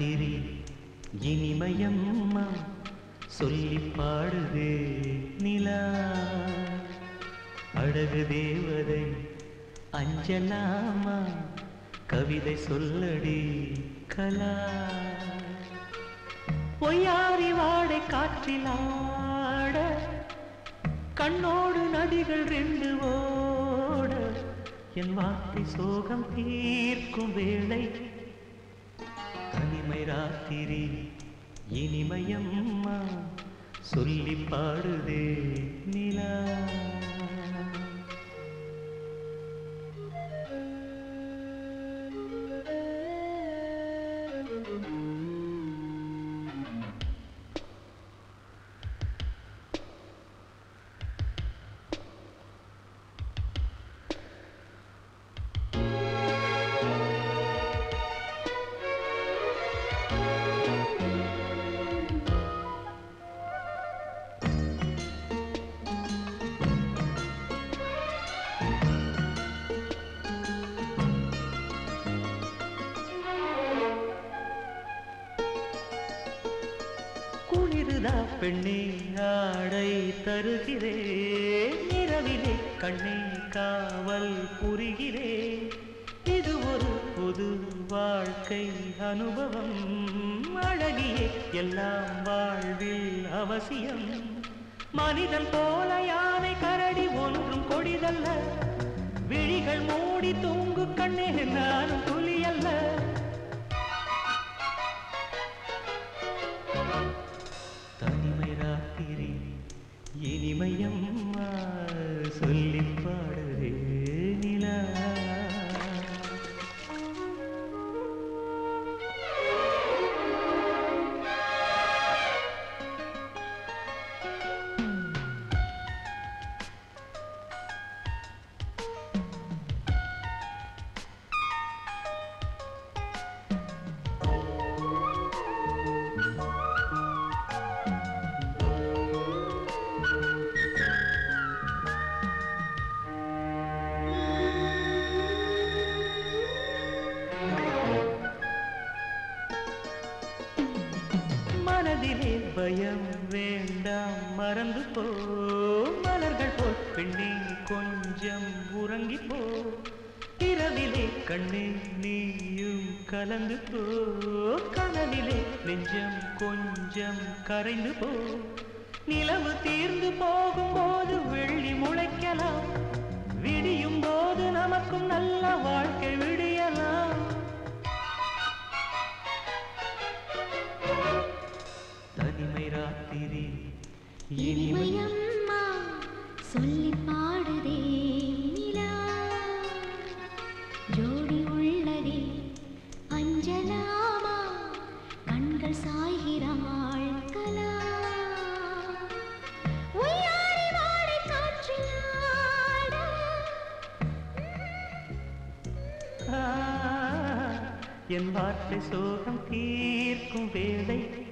ராத்திரி இனிமயம்மா சொல்லி பாடுதே நிலா அழகு தேவதை அஞ்சலாமா கவிதை சொல்லடி கலா பொய்யாரி வாடை காற்றிலாட கண்ணோடு நதிகள் ரெண்டு ஓட என் வார்த்தை சோகம் தீர்க்கும் வேளை தனிமை ராத்திரி இனிமயம்மா சொல்லி பாடுதே நிலா குளிருதா பெண்ணே ஆடை தருகிறேன் இரவிலே கண்ணே காவல் புரிகிறேன் இது ஒரு புது வாழ்க்கை அனுபவம் அழகியே எல்லாம் வாழ்வில் அவசியம் மனிதன் போல யானை கரடி ஒன்றும் கொடிதல்ல விழிகள் மூடி தூங்கு கண்ணே நானும் புலியல்ல தனிமை ராத்திரி இனிமையம்மா சொல்லி பாடுதே நிலா மனதிலே பயம் வேண்டாம் மறந்து போ மலர்கள் போல் பெண்ணே கொஞ்சம் உறங்கி போ இரவிலே கண்ணே நீயும் கலந்து போ கனவிலே நெஞ்சம் கொஞ்சம் கரைந்து போ நிலவு தீர்ந்து போகும்போது வெள்ளி முளைக்கலாம் விடியும் போது நமக்கும் நல்ல வாழ்க்கை விடியலாம் தனிமை ராத்திரி இனிமை இனிமையம்மா சொல்லி பாடுதே நிலா ஜோடி உள்ளதே அஞ்சலாமா கண்கள் சாய்கிறாள் கலா உய்யாரி வாடை காற்றில் ஆட ஆ, என் வார்த்தை சோகம் தீர்க்கும் வேளை